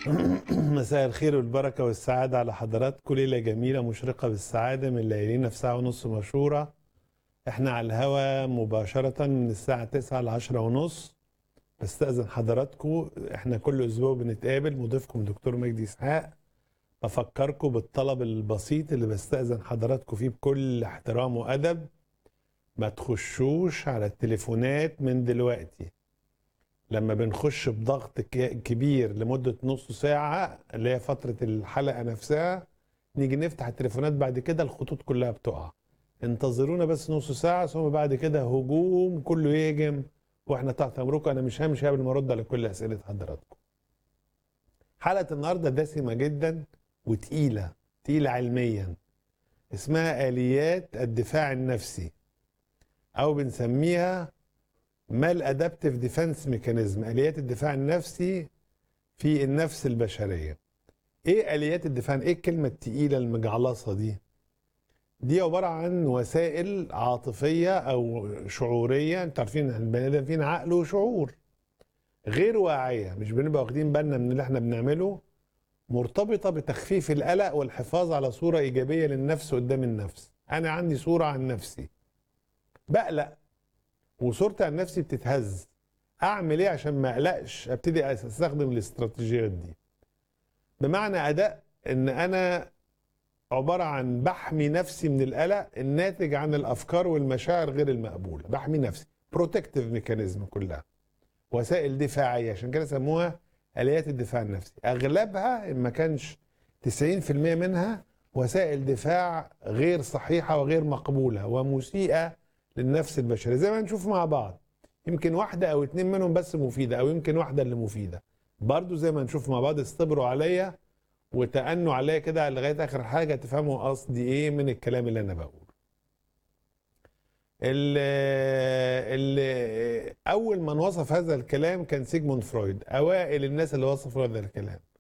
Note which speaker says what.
Speaker 1: مساء الخير والبركة والسعادة على حضراتكم ليلة جميلة مشرقة بالسعادة من ليالينا في ساعة ونص مشهورة احنا على الهوا مباشرة من الساعة 9 ل 10 ونص بستأذن حضراتكم احنا كل اسبوع بنتقابل مضيفكم دكتور مجدي اسحاق بفكركم بالطلب البسيط اللي بستأذن حضراتكم فيه بكل احترام وأدب ما تخشوش على التليفونات من دلوقتي لما بنخش بضغط ك- كبير لمدة نص ساعة اللي هي فترة الحلقة نفسها نيجي نفتح التليفونات بعد كده الخطوط كلها بتقع انتظرونا بس نص ساعة ثم بعد كده هجوم كله يهجم واحنا تحت امركم انا مش همشي قبل ما ارد على كل اسئلة حضراتكم حلقة النهاردة دسمة جدا وتقيلة تقيلة علميا اسمها آليات الدفاع النفسي أو بنسميها مال ادابتيف ديفense ميكانيزم اليات الدفاع النفسي في النفس البشريه ايه اليات الدفاع ايه الكلمه التقيله المجعلصه دي دي عباره عن وسائل عاطفيه او شعوريه انتوا عارفين ان البني ادم فينا عقل وشعور غير واعيه مش بنبقى واخدين بالنا من اللي احنا بنعمله مرتبطه بتخفيف القلق والحفاظ على صوره ايجابيه للنفس قدام النفس انا عندي صوره عن نفسي بقلق وصورتي عن نفسي بتتهز اعمل ايه عشان ما اقلقش ابتدي استخدم الاستراتيجيات دي بمعنى اداء ان انا عباره عن بحمي نفسي من القلق الناتج عن الافكار والمشاعر غير المقبوله بحمي نفسي بروتكتيف ميكانيزم كلها وسائل دفاعيه عشان كده سموها اليات الدفاع النفسي اغلبها ان ما كانش 90% منها وسائل دفاع غير صحيحه وغير مقبوله ومسيئه للنفس البشريه زي ما نشوف مع بعض يمكن واحده او اتنين منهم بس مفيده او يمكن واحده اللي مفيده برضو زي ما نشوف مع بعض استبروا عليا وتأنوا عليا كده لغايه اخر حاجه تفهموا قصدي ايه من الكلام اللي انا بقوله ال ال اول من وصف هذا الكلام كان سيجموند فرويد اوائل الناس اللي وصفوا هذا الكلام